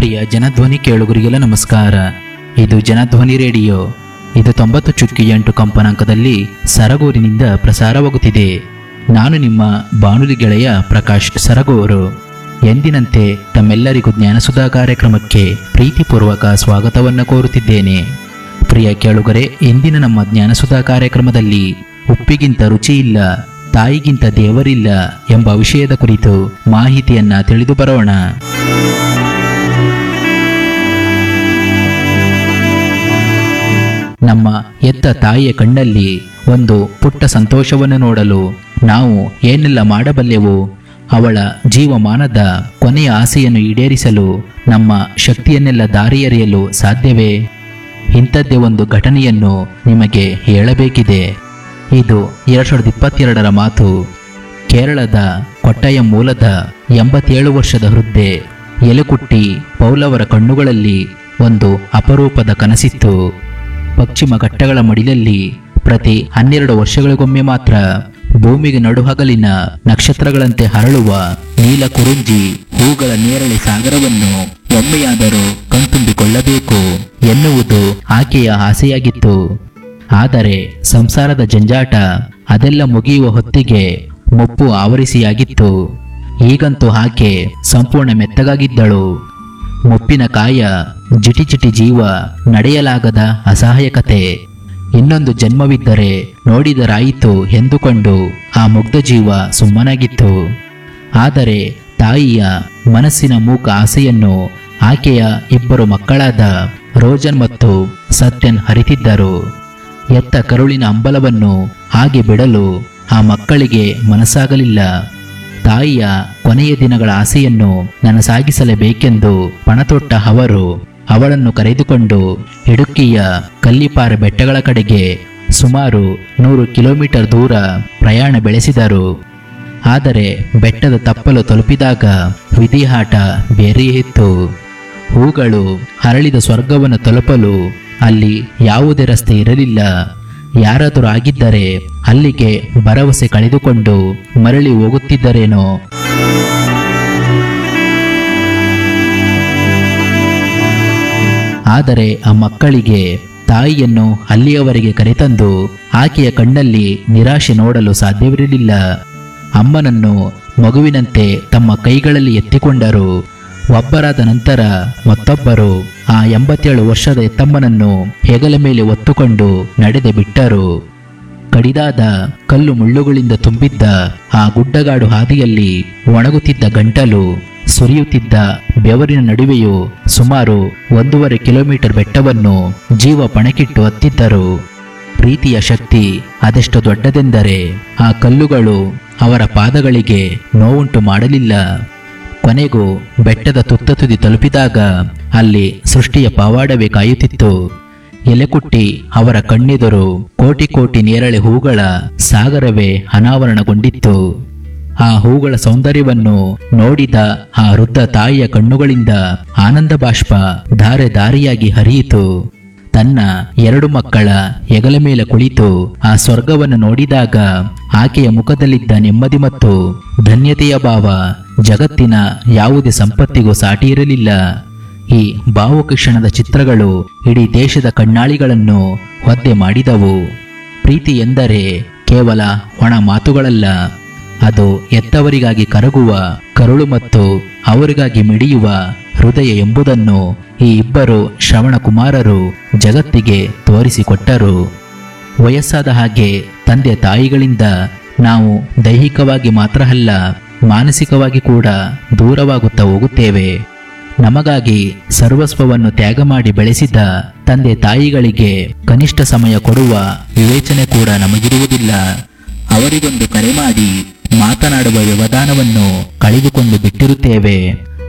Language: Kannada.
ಪ್ರಿಯ ಜನಧ್ವನಿ ಕೇಳುಗರಿಗೆಲ್ಲ ನಮಸ್ಕಾರ ಇದು ಜನಧ್ವನಿ ರೇಡಿಯೋ ಇದು ತೊಂಬತ್ತು ಚುಕ್ಕಿ ಎಂಟು ಕಂಪನಾಂಕದಲ್ಲಿ ಸರಗೂರಿನಿಂದ ಪ್ರಸಾರವಾಗುತ್ತಿದೆ ನಾನು ನಿಮ್ಮ ಬಾನುಲಿ ಗೆಳೆಯ ಪ್ರಕಾಶ್ ಸರಗೂರು ಎಂದಿನಂತೆ ತಮ್ಮೆಲ್ಲರಿಗೂ ಜ್ಞಾನಸುಧಾ ಕಾರ್ಯಕ್ರಮಕ್ಕೆ ಪ್ರೀತಿಪೂರ್ವಕ ಸ್ವಾಗತವನ್ನು ಕೋರುತ್ತಿದ್ದೇನೆ ಪ್ರಿಯ ಕೇಳುಗರೆ ಇಂದಿನ ನಮ್ಮ ಜ್ಞಾನಸುಧಾ ಕಾರ್ಯಕ್ರಮದಲ್ಲಿ ಉಪ್ಪಿಗಿಂತ ರುಚಿ ಇಲ್ಲ ತಾಯಿಗಿಂತ ದೇವರಿಲ್ಲ ಎಂಬ ವಿಷಯದ ಕುರಿತು ಮಾಹಿತಿಯನ್ನ ತಿಳಿದು ಬರೋಣ ನಮ್ಮ ಎತ್ತ ತಾಯಿಯ ಕಣ್ಣಲ್ಲಿ ಒಂದು ಪುಟ್ಟ ಸಂತೋಷವನ್ನು ನೋಡಲು ನಾವು ಏನೆಲ್ಲ ಮಾಡಬಲ್ಲೆವು ಅವಳ ಜೀವಮಾನದ ಕೊನೆಯ ಆಸೆಯನ್ನು ಈಡೇರಿಸಲು ನಮ್ಮ ಶಕ್ತಿಯನ್ನೆಲ್ಲ ದಾರಿಯರಿಯಲು ಸಾಧ್ಯವೇ ಇಂಥದ್ದೇ ಒಂದು ಘಟನೆಯನ್ನು ನಿಮಗೆ ಹೇಳಬೇಕಿದೆ ಇದು ಎರಡು ಸಾವಿರದ ಇಪ್ಪತ್ತೆರಡರ ಮಾತು ಕೇರಳದ ಕೊಟ್ಟಯ ಮೂಲದ ಎಂಬತ್ತೇಳು ವರ್ಷದ ವೃದ್ಧೆ ಎಲೆಕುಟ್ಟಿ ಪೌಲವರ ಕಣ್ಣುಗಳಲ್ಲಿ ಒಂದು ಅಪರೂಪದ ಕನಸಿತ್ತು ಪಶ್ಚಿಮ ಘಟ್ಟಗಳ ಮಡಿಲಲ್ಲಿ ಪ್ರತಿ ಹನ್ನೆರಡು ವರ್ಷಗಳಿಗೊಮ್ಮೆ ಮಾತ್ರ ಭೂಮಿಗೆ ನಡುಹಗಲಿನ ನಕ್ಷತ್ರಗಳಂತೆ ಹರಳುವ ನೀಲ ಕುರುಂಜಿ ಹೂಗಳ ನೇರಳೆ ಸಾಗರವನ್ನು ಒಮ್ಮೆಯಾದರೂ ಕಣ್ತುಂಬಿಕೊಳ್ಳಬೇಕು ಎನ್ನುವುದು ಆಕೆಯ ಆಸೆಯಾಗಿತ್ತು ಆದರೆ ಸಂಸಾರದ ಜಂಜಾಟ ಅದೆಲ್ಲ ಮುಗಿಯುವ ಹೊತ್ತಿಗೆ ಮುಪ್ಪು ಆವರಿಸಿಯಾಗಿತ್ತು ಈಗಂತೂ ಆಕೆ ಸಂಪೂರ್ಣ ಮೆತ್ತಗಾಗಿದ್ದಳು ಮುಪ್ಪಿನ ಕಾಯ ಜಿಟಿ ಜಿಟಿ ಜೀವ ನಡೆಯಲಾಗದ ಅಸಹಾಯಕತೆ ಇನ್ನೊಂದು ಜನ್ಮವಿದ್ದರೆ ನೋಡಿದರಾಯಿತು ಎಂದುಕೊಂಡು ಆ ಮುಗ್ಧ ಜೀವ ಸುಮ್ಮನಾಗಿತ್ತು ಆದರೆ ತಾಯಿಯ ಮನಸ್ಸಿನ ಮೂಕ ಆಸೆಯನ್ನು ಆಕೆಯ ಇಬ್ಬರು ಮಕ್ಕಳಾದ ರೋಜನ್ ಮತ್ತು ಸತ್ಯನ್ ಹರಿತಿದ್ದರು ಎತ್ತ ಕರುಳಿನ ಅಂಬಲವನ್ನು ಹಾಗೆ ಬಿಡಲು ಆ ಮಕ್ಕಳಿಗೆ ಮನಸ್ಸಾಗಲಿಲ್ಲ ತಾಯಿಯ ಕೊನೆಯ ದಿನಗಳ ಆಸೆಯನ್ನು ನನಸಾಗಿಸಲೇಬೇಕೆಂದು ಪಣತೊಟ್ಟ ಅವರು ಅವಳನ್ನು ಕರೆದುಕೊಂಡು ಇಡುಕ್ಕಿಯ ಕಲ್ಲಿಪಾರ ಬೆಟ್ಟಗಳ ಕಡೆಗೆ ಸುಮಾರು ನೂರು ಕಿಲೋಮೀಟರ್ ದೂರ ಪ್ರಯಾಣ ಬೆಳೆಸಿದರು ಆದರೆ ಬೆಟ್ಟದ ತಪ್ಪಲು ತಲುಪಿದಾಗ ವಿಧಿಹಾಟ ಬೇರೆಯೇ ಇತ್ತು ಹೂಗಳು ಹರಳಿದ ಸ್ವರ್ಗವನ್ನು ತಲುಪಲು ಅಲ್ಲಿ ಯಾವುದೇ ರಸ್ತೆ ಇರಲಿಲ್ಲ ಯಾರಾದರೂ ಆಗಿದ್ದರೆ ಅಲ್ಲಿಗೆ ಭರವಸೆ ಕಳೆದುಕೊಂಡು ಮರಳಿ ಹೋಗುತ್ತಿದ್ದರೇನೋ ಆದರೆ ಆ ಮಕ್ಕಳಿಗೆ ತಾಯಿಯನ್ನು ಅಲ್ಲಿಯವರೆಗೆ ಕರೆತಂದು ಆಕೆಯ ಕಣ್ಣಲ್ಲಿ ನಿರಾಶೆ ನೋಡಲು ಸಾಧ್ಯವಿರಲಿಲ್ಲ ಅಮ್ಮನನ್ನು ಮಗುವಿನಂತೆ ತಮ್ಮ ಕೈಗಳಲ್ಲಿ ಎತ್ತಿಕೊಂಡರು ಒಬ್ಬರಾದ ನಂತರ ಮತ್ತೊಬ್ಬರು ಆ ಎಂಬತ್ತೇಳು ವರ್ಷದ ಎತ್ತಮ್ಮನನ್ನು ಹೆಗಲ ಮೇಲೆ ಒತ್ತುಕೊಂಡು ನಡೆದೆ ಬಿಟ್ಟರು ಕಡಿದಾದ ಕಲ್ಲು ಮುಳ್ಳುಗಳಿಂದ ತುಂಬಿದ್ದ ಆ ಗುಡ್ಡಗಾಡು ಹಾದಿಯಲ್ಲಿ ಒಣಗುತ್ತಿದ್ದ ಗಂಟಲು ಸುರಿಯುತ್ತಿದ್ದ ಬೆವರಿನ ನಡುವೆಯೂ ಸುಮಾರು ಒಂದೂವರೆ ಕಿಲೋಮೀಟರ್ ಬೆಟ್ಟವನ್ನು ಜೀವ ಪಣಕ್ಕಿಟ್ಟು ಹತ್ತಿದ್ದರು ಪ್ರೀತಿಯ ಶಕ್ತಿ ಅದೆಷ್ಟು ದೊಡ್ಡದೆಂದರೆ ಆ ಕಲ್ಲುಗಳು ಅವರ ಪಾದಗಳಿಗೆ ನೋವುಂಟು ಮಾಡಲಿಲ್ಲ ಕೊನೆಗೂ ಬೆಟ್ಟದ ತುತ್ತ ತುದಿ ತಲುಪಿದಾಗ ಅಲ್ಲಿ ಸೃಷ್ಟಿಯ ಪವಾಡವೇ ಕಾಯುತ್ತಿತ್ತು ಎಲೆಕುಟ್ಟಿ ಅವರ ಕಣ್ಣೆದುರು ಕೋಟಿ ಕೋಟಿ ನೇರಳೆ ಹೂಗಳ ಸಾಗರವೇ ಅನಾವರಣಗೊಂಡಿತ್ತು ಆ ಹೂಗಳ ಸೌಂದರ್ಯವನ್ನು ನೋಡಿದ ಆ ವೃದ್ಧ ತಾಯಿಯ ಕಣ್ಣುಗಳಿಂದ ಆನಂದ ಬಾಷ್ಪ ಧಾರೆ ದಾರಿಯಾಗಿ ಹರಿಯಿತು ತನ್ನ ಎರಡು ಮಕ್ಕಳ ಹೆಗಲ ಮೇಲೆ ಕುಳಿತು ಆ ಸ್ವರ್ಗವನ್ನು ನೋಡಿದಾಗ ಆಕೆಯ ಮುಖದಲ್ಲಿದ್ದ ನೆಮ್ಮದಿ ಮತ್ತು ಧನ್ಯತೆಯ ಭಾವ ಜಗತ್ತಿನ ಯಾವುದೇ ಸಂಪತ್ತಿಗೂ ಸಾಟಿ ಇರಲಿಲ್ಲ ಈ ಭಾವುಕ ಕ್ಷಣದ ಚಿತ್ರಗಳು ಇಡೀ ದೇಶದ ಕಣ್ಣಾಳಿಗಳನ್ನು ಒದ್ದೆ ಮಾಡಿದವು ಪ್ರೀತಿ ಎಂದರೆ ಕೇವಲ ಒಣ ಮಾತುಗಳಲ್ಲ ಅದು ಎತ್ತವರಿಗಾಗಿ ಕರಗುವ ಕರುಳು ಮತ್ತು ಅವರಿಗಾಗಿ ಮಿಡಿಯುವ ಹೃದಯ ಎಂಬುದನ್ನು ಈ ಇಬ್ಬರು ಶ್ರವಣ ಕುಮಾರರು ಜಗತ್ತಿಗೆ ತೋರಿಸಿಕೊಟ್ಟರು ವಯಸ್ಸಾದ ಹಾಗೆ ತಂದೆ ತಾಯಿಗಳಿಂದ ನಾವು ದೈಹಿಕವಾಗಿ ಮಾತ್ರ ಅಲ್ಲ ಮಾನಸಿಕವಾಗಿ ಕೂಡ ದೂರವಾಗುತ್ತಾ ಹೋಗುತ್ತೇವೆ ನಮಗಾಗಿ ಸರ್ವಸ್ವವನ್ನು ತ್ಯಾಗ ಮಾಡಿ ಬೆಳೆಸಿದ ತಂದೆ ತಾಯಿಗಳಿಗೆ ಕನಿಷ್ಠ ಸಮಯ ಕೊಡುವ ವಿವೇಚನೆ ಕೂಡ ನಮಗಿರುವುದಿಲ್ಲ ಅವರಿಗೊಂದು ಕರೆ ಮಾಡಿ ಮಾತನಾಡುವ ವ್ಯವಧಾನವನ್ನು ಕಳೆದುಕೊಂಡು ಬಿಟ್ಟಿರುತ್ತೇವೆ